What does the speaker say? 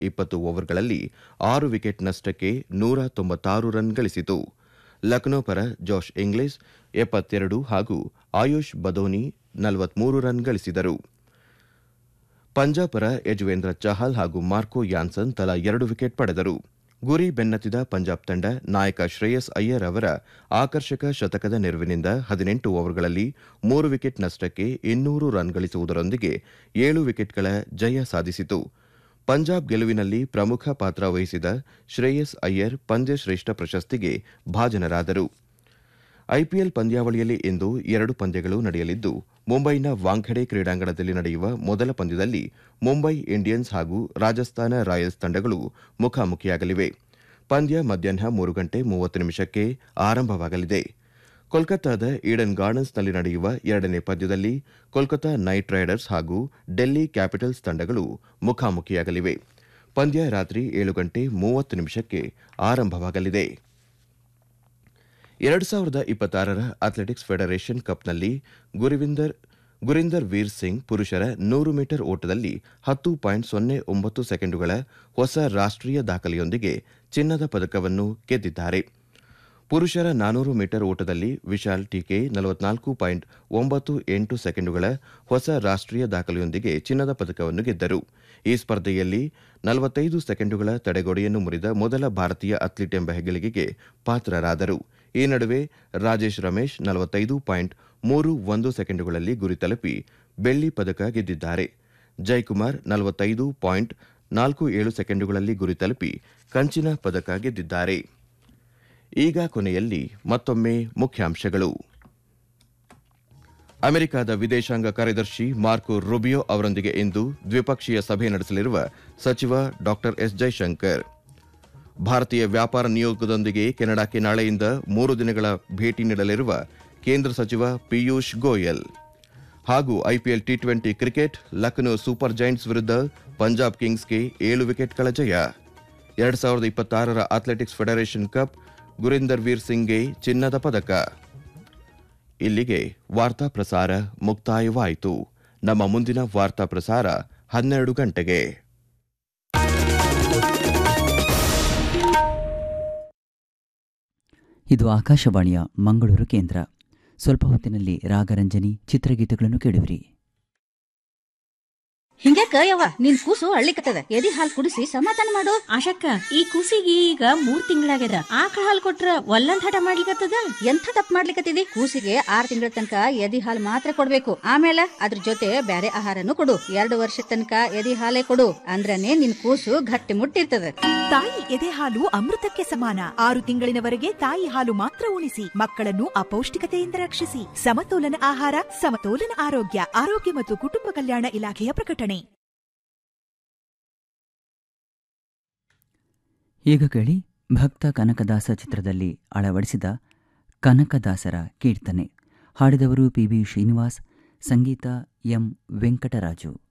ಇಪ್ಪತ್ತು ಓವರ್ಗಳಲ್ಲಿ ಆರು ವಿಕೆಟ್ ನಷ್ಟಕ್ಕೆ ನೂರ ತೊಂಬತ್ತಾರು ರನ್ ಗಳಿಸಿತು ಲಕ್ನೋ ಪರ ಜೋಶ್ ಇಂಗ್ಲಿಸ್ ಎಪ್ಪತ್ತೆರಡು ಹಾಗೂ ಆಯುಷ್ ಬದೋನಿ ನಲವತ್ಮೂರು ರನ್ ಗಳಿಸಿದರು ಪಂಜಾಬ್ ಪರ ಯಜುವೇಂದ್ರ ಚಹಲ್ ಹಾಗೂ ಮಾರ್ಕೋ ಯಾನ್ಸನ್ ತಲಾ ಎರಡು ವಿಕೆಟ್ ಪಡೆದರು ಗುರಿ ಬೆನ್ನತ್ತಿದ ಪಂಜಾಬ್ ತಂಡ ನಾಯಕ ಶ್ರೇಯಸ್ ಅಯ್ಯರ್ ಅವರ ಆಕರ್ಷಕ ಶತಕದ ನೆರವಿನಿಂದ ಹದಿನೆಂಟು ಓವರ್ಗಳಲ್ಲಿ ಮೂರು ವಿಕೆಟ್ ನಷ್ಟಕ್ಕೆ ಇನ್ನೂರು ರನ್ ಗಳಿಸುವುದರೊಂದಿಗೆ ಏಳು ವಿಕೆಟ್ಗಳ ಜಯ ಸಾಧಿಸಿತು ಪಂಜಾಬ್ ಗೆಲುವಿನಲ್ಲಿ ಪ್ರಮುಖ ಪಾತ್ರ ವಹಿಸಿದ ಶ್ರೇಯಸ್ ಅಯ್ಯರ್ ಪಂದ್ಯಶ್ರೇಷ್ಠ ಪ್ರಶಸ್ತಿಗೆ ಭಾಜನರಾದರು ಐಪಿಎಲ್ ಪಂದ್ಯಾವಳಿಯಲ್ಲಿ ಇಂದು ಎರಡು ಪಂದ್ಯಗಳು ನಡೆಯಲಿದ್ದು ಮುಂಬೈನ ವಾಂಖೆಡೆ ಕ್ರೀಡಾಂಗಣದಲ್ಲಿ ನಡೆಯುವ ಮೊದಲ ಪಂದ್ಯದಲ್ಲಿ ಮುಂಬೈ ಇಂಡಿಯನ್ಸ್ ಹಾಗೂ ರಾಜಸ್ಥಾನ ರಾಯಲ್ಸ್ ತಂಡಗಳು ಮುಖಾಮುಖಿಯಾಗಲಿವೆ ಪಂದ್ಯ ಮಧ್ಯಾಹ್ನ ಮೂರು ಗಂಟೆ ಮೂವತ್ತು ನಿಮಿಷಕ್ಕೆ ಆರಂಭವಾಗಲಿದೆ ಕೋಲ್ಕತ್ತಾದ ಈಡನ್ ಗಾರ್ಡನ್ಸ್ನಲ್ಲಿ ನಡೆಯುವ ಎರಡನೇ ಪಂದ್ಯದಲ್ಲಿ ಕೋಲ್ಕತಾ ನೈಟ್ ರೈಡರ್ಸ್ ಹಾಗೂ ಡೆಲ್ಲಿ ಕ್ಯಾಪಿಟಲ್ಸ್ ತಂಡಗಳು ಮುಖಾಮುಖಿಯಾಗಲಿವೆ ಪಂದ್ಯ ರಾತ್ರಿ ಏಳು ಗಂಟೆ ಮೂವತ್ತು ನಿಮಿಷಕ್ಕೆ ಆರಂಭವಾಗಲಿದೆ ಎರಡು ಸಾವಿರದ ಇಪ್ಪತ್ತಾರರ ಅಥ್ಲೆಟಿಕ್ಸ್ ಫೆಡರೇಷನ್ ಕಪ್ನಲ್ಲಿ ಗುರಿವಿಂದರ್ ಗುರಿಂದರ್ ವೀರ್ ಸಿಂಗ್ ಪುರುಷರ ನೂರು ಮೀಟರ್ ಓಟದಲ್ಲಿ ಹತ್ತು ಪಾಯಿಂಟ್ ಸೊನ್ನೆ ಒಂಬತ್ತು ಸೆಕೆಂಡುಗಳ ಹೊಸ ರಾಷ್ಟ್ರೀಯ ದಾಖಲೆಯೊಂದಿಗೆ ಚಿನ್ನದ ಪದಕವನ್ನು ಗೆದ್ದಿದ್ದಾರೆ ಪುರುಷರ ನಾನೂರು ಮೀಟರ್ ಓಟದಲ್ಲಿ ವಿಶಾಲ್ ಟೀಕೆ ನಲವತ್ನಾಲ್ಕು ಪಾಯಿಂಟ್ ಒಂಬತ್ತು ಎಂಟು ಸೆಕೆಂಡುಗಳ ಹೊಸ ರಾಷ್ಟ್ರೀಯ ದಾಖಲೆಯೊಂದಿಗೆ ಚಿನ್ನದ ಪದಕವನ್ನು ಗೆದ್ದರು ಈ ಸ್ಪರ್ಧೆಯಲ್ಲಿ ನಲವತ್ತೈದು ಸೆಕೆಂಡುಗಳ ತಡೆಗೋಡೆಯನ್ನು ಮುರಿದ ಮೊದಲ ಭಾರತೀಯ ಅಥ್ಲೀಟ್ ಎಂಬ ಹೆಗ್ಗಳಿಕೆಗೆ ಪಾತ್ರರಾದರು ಈ ನಡುವೆ ರಾಜೇಶ್ ರಮೇಶ್ ನಲವತ್ತೈದು ಪಾಯಿಂಟ್ ಮೂರು ಒಂದು ಸೆಕೆಂಡುಗಳಲ್ಲಿ ಗುರಿ ತಲುಪಿ ಬೆಳ್ಳಿ ಪದಕ ಗೆದ್ದಿದ್ದಾರೆ ಜೈಕುಮಾರ್ ನಲವತ್ತೈದು ಪಾಯಿಂಟ್ ನಾಲ್ಕು ಏಳು ಸೆಕೆಂಡುಗಳಲ್ಲಿ ಗುರಿ ತಲುಪಿ ಕಂಚಿನ ಪದಕ ಗೆದ್ದಿದ್ದಾರೆ ಈಗ ಕೊನೆಯಲ್ಲಿ ಮತ್ತೊಮ್ಮೆ ಮುಖ್ಯಾಂಶಗಳು ಅಮೆರಿಕದ ವಿದೇಶಾಂಗ ಕಾರ್ಯದರ್ಶಿ ಮಾರ್ಕೊ ರುಬಿಯೋ ಅವರೊಂದಿಗೆ ಇಂದು ದ್ವಿಪಕ್ಷೀಯ ಸಭೆ ನಡೆಸಲಿರುವ ಸಚಿವ ಡಾ ಎಸ್ ಜೈಶಂಕರ್ ಭಾರತೀಯ ವ್ಯಾಪಾರ ನಿಯೋಗದೊಂದಿಗೆ ಕೆನಡಾಕ್ಕೆ ನಾಳೆಯಿಂದ ಮೂರು ದಿನಗಳ ಭೇಟಿ ನೀಡಲಿರುವ ಕೇಂದ್ರ ಸಚಿವ ಪಿಯೂಷ್ ಗೋಯಲ್ ಹಾಗೂ IPL T twenty cricket Lucknow super giants ವಿರುದ್ಧ ಪಂಜಾಬ್ ಕಿಂಗ್ಸ್ಗೆ ಏಳು ವಿಕೆಟ್ಗಳ ಜಯ ಎರಡ್ ಸಾವಿರದ ಇಪ್ಪತ್ತಾರರ athletics federation cup Gurindervir ಸಿಂಗ್ಗೆ ಚಿನ್ನದ ಪದಕ ಇಲ್ಲಿಗೆ ವಾರ್ತಾ ಪ್ರಸಾರ ಮುಕ್ತಾಯವಾಯಿತು ನಮ್ಮ ಮುಂದಿನ ವಾರ್ತಾ ಪ್ರಸಾರ ಹನ್ನೆರಡು ಗಂಟೆಗೆ ಇದು ಆಕಾಶವಾಣಿಯ ಮಂಗಳೂರು ಕೇಂದ್ರ ಸ್ವಲ್ಪ ಹೊತ್ತಿನಲ್ಲಿ ರಾಗರಂಜನಿ ಚಿತ್ರಗೀತೆಗಳನ್ನು ಕೇಳುವಿರಿ ಹಿಂಗ್ಯಾಕ ಯವ್ವ ನಿನ್ ಕೂಸು ಅಳ್ಳಿಕತ್ತದ ಎದಿ ಹಾಲ್ ಕುಡಿಸಿ ಸಮಾಧಾನ ಮಾಡು ಆಶಕ್ಕ ಈ ಕೂಸಿಗೆ ಈಗ ಮೂರ್ ತಿಂಗಳಾಗ್ಯದ ಆಕಳ ಹಾಲ್ ಕೊಟ್ರ ಒಲ್ಲಂದ್ ಹಠ ಮಾಡ್ಲಿಕತ್ತದ ಎಂಥ ತಪ್ಪು ಮಾಡ್ಲಿಕತ್ತಿದಿ ಕೂಸಿಗೆ ಆರ್ ತಿಂಗಳ ತನಕ ಎದಿ ಹಾಲ್ ಮಾತ್ರ ಕೊಡ್ಬೇಕು ಆಮೇಲೆ ಅದ್ರ ಜೊತೆ ಬ್ಯಾರೆ ಆಹಾರನು ಕೊಡು ಎರಡು ವರ್ಷ ತನಕ ಎದಿ ಹಾಲೇ ಕೊಡು ಅಂದ್ರನೇ ನಿನ್ ಕೂಸು ಗಟ್ಟಿ ಮುಟ್ಟಿರ್ತದ ತಾಯಿ ಎದೆ ಹಾಲು ಅಮೃತಕ್ಕೆ ಸಮಾನ ಆರು ತಿಂಗಳಿನವರೆಗೆ ತಾಯಿ ಹಾಲು ಮಾತ್ರ ಉಣಿಸಿ ಮಕ್ಕಳನ್ನು ಅಪೌಷ್ಟಿಕತೆಯಿಂದ ರಕ್ಷಿಸಿ ಸಮತೋಲನ ಆಹಾರ ಸಮತೋಲನ ಆರೋಗ್ಯ ಆರೋಗ್ಯ ಮತ್ತು ಕುಟುಂಬ ಕಲ್ಯಾಣ ಇಲಾಖೆಯ ಪ್ರಕಟಣೆ ಈಗ ಕೇಳಿ ಭಕ್ತ ಕನಕದಾಸ ಚಿತ್ರದಲ್ಲಿ ಅಳವಡಿಸಿದ ಕನಕದಾಸರ ಕೀರ್ತನೆ ಹಾಡಿದವರು ಪಿ ಬಿ ಶ್ರೀನಿವಾಸ್ ಸಂಗೀತ ಎಂ ವೆಂಕಟರಾಜು